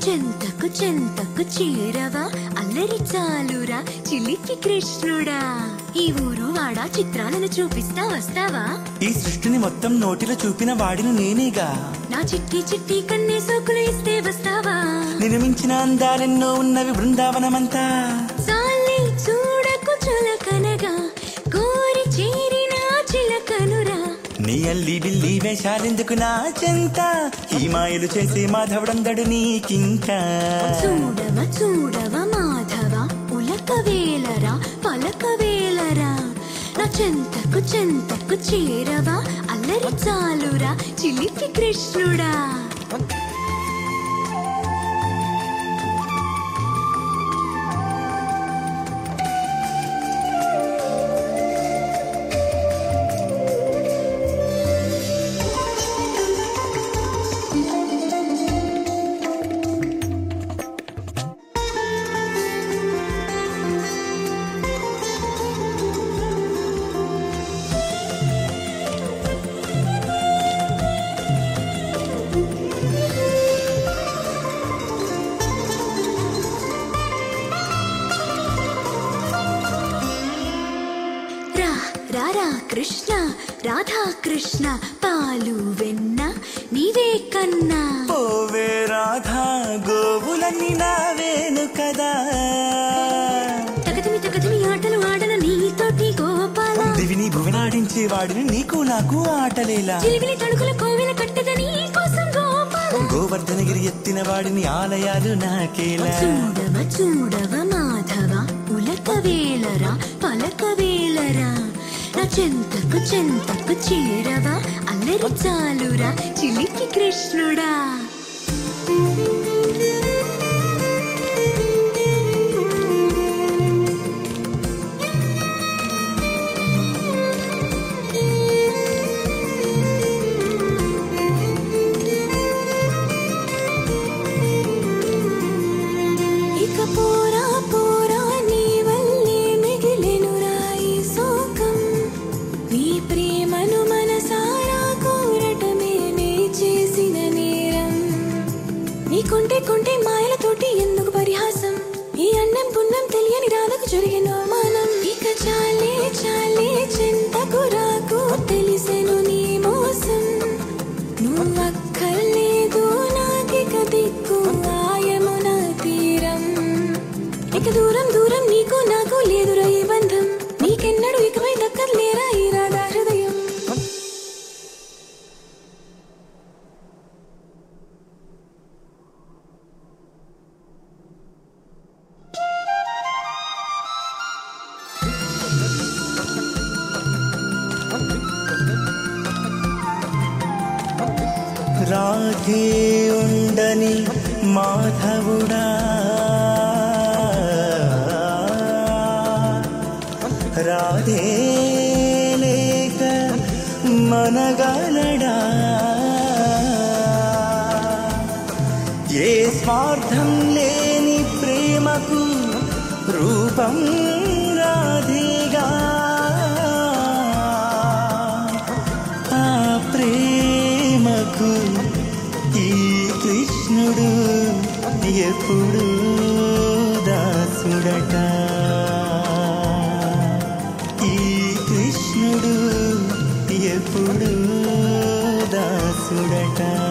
చెంతకు చెంతకు చేరవా అల్లరి చాలురా చిలిపి కృష్ణుడా ఈ ఊరు వాడ చిత్రాలను చూపిస్తా వస్తావా ఈ సృష్టిని మొత్తం నోటిలో చూపిన వాడిని నేనేగా నా చిట్టి చిట్టి కన్నే సోకులు ఇస్తే వస్తావా నిన్ను మించిన అందాలెన్నో ఉన్నవి బృందావనమంతా సాలి చూడకు చులకనగా కోరి చేరిన చిలకనురా నీ అల్లి బిల్లి వేషాలెందుకు నా చెంత ఈ మాయలు చేసే మాధవుడందడు నీకింకా చూడవ చూడవ మాధవ ఉలక వేలరా పలక వేలరా నా చెంతకు చెంతకు చేరవా అల్లరి చాలురా చిలిపి కృష్ణుడా రా రా రా కృష్ణ రాధా కృష్ణ పాలు వెన్న నీవే కన్నా పోవే రాధా గోవులన్నీ నావేను కదా తగతిమి తగతిమి ఆటలు ఆడన నీతోటి గోపాల దివిని భువనాడించే వాడిని నీకు నాకు ఆటలేలా చిలివిలి తణుకుల కోవెల కట్టద నీ కోసం గోపాల గోవర్ధనగిరి ఎత్తిన వాడిని ఆలయాలు నాకేలా చూడవ చూడవ మాధవ ఉలక వేలరా పలక వేలరా నా చెంతకు చెంతకు చేరవా అల్లరి చాలురా చిలికి కృష్ణుడా ఇక పోరా పోరా నీ వల్లే మిగిలెనురా ఈ శోకం నీ ప్రేమను మనసారా కోరటమే నే చేసిన నేరం నీ కొంటే కొంటే మాయలతోటి ఎందుకు పరిహాసం ఈ అన్నం పుణ్యం తెలియని రాధకు జరిగిన అవమానం ఇక చాలే చాలే చింతకు రాకు తెలిసెను నీ మోసం నువ్వక్కర్లేదు నాకిక దిక్కు ఆయమున తీరం ఇక దూరం దూరం నీకు నాకు లేదురా ఈ బంధం నీకెన్నడూ ఇకపై దక్కర్లేరా ఈ రాధా హృదయం రాధే ఉండని మాధవుడా రాధే లేక మనగలడా ఏ స్వార్థం లేని ప్రేమకు రూపం రాధేగా ఆ ప్రేమకు ఈ కృష్ణుడు ఎప్పుడు దాసుడట ఈ కృష్ణుడు ఎప్పుడు దాసుడట